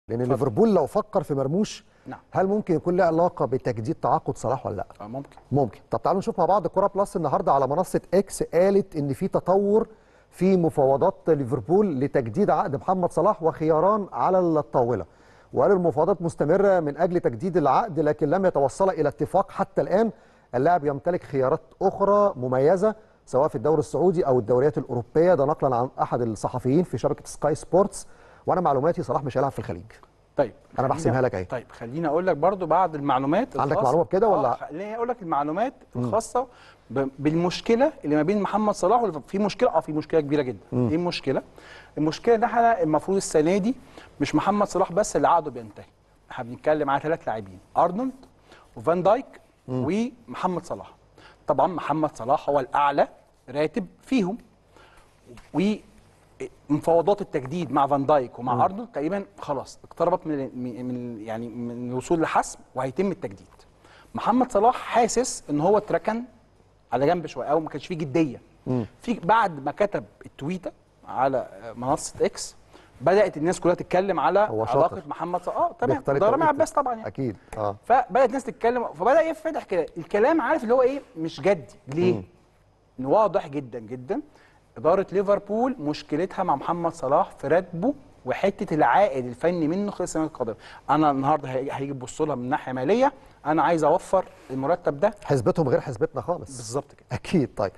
لان ليفربول لو فكر في مرموش نعم. هل ممكن يكون له علاقه بتجديد تعاقد صلاح ولا لا آه، ممكن ممكن طب تعالوا نشوف مع بعض كوره بلس النهارده على منصه اكس قالت ان في تطور في مفاوضات ليفربول لتجديد عقد محمد صلاح وخياران على الطاوله وقال المفاوضات مستمره من اجل تجديد العقد لكن لم يتوصل الى اتفاق حتى الان اللاعب يمتلك خيارات اخرى مميزه سواء في الدوري السعودي او الدوريات الاوروبيه ده نقلا عن احد الصحفيين في شبكه سكاي سبورتس وانا معلوماتي صلاح مش هيلعب في الخليج طيب أنا بحسبها خليني- لك أهي. طيب خليني اقول لك برضو بعض المعلومات عندك الخاصة- معلومة بكده ولا؟ آه، خليني اقول لك المعلومات الخاصه ب- بالمشكله اللي ما بين محمد صلاح وليفربول. في مشكله اه في مشكله كبيره جدا ايه المشكله المشكله ان احنا المفروض السنه دي مش محمد صلاح بس اللي عقده بينتهي احنا بنتكلم على ثلاث لاعبين ارنولد وفان دايك ومحمد صلاح طبعا محمد صلاح هو الاعلى راتب فيهم ومفاوضات التجديد مع فان دايك ومع ارنولد تقريبا خلاص اقتربت من من من- يعني من الوصول لحسم وهيتم التجديد محمد صلاح حاسس ان هو اتركن على جنب شويه او ما كانش فيه جديه في بعد ما كتب التويته على منصه اكس بدات الناس كلها تتكلم على هو شاطر. علاقه محمد صلاح اه تمام بيختار ده رامي التوقيت. عباس طبعا يعني اكيد اه فبدات الناس تتكلم فبدا يفتح كده الكلام عارف اللي هو ايه مش جدي ليه ان واضح جدا جدا اداره ليفربول مشكلتها مع محمد صلاح في راتبه وحته العائد الفني منه خلال السنه القادمه انا النهارده هيجي هيجي يبص لها من ناحيه ماليه انا عايز اوفر المرتب ده حسبتهم غير حسبتنا خالص بالظبط كده اكيد طيب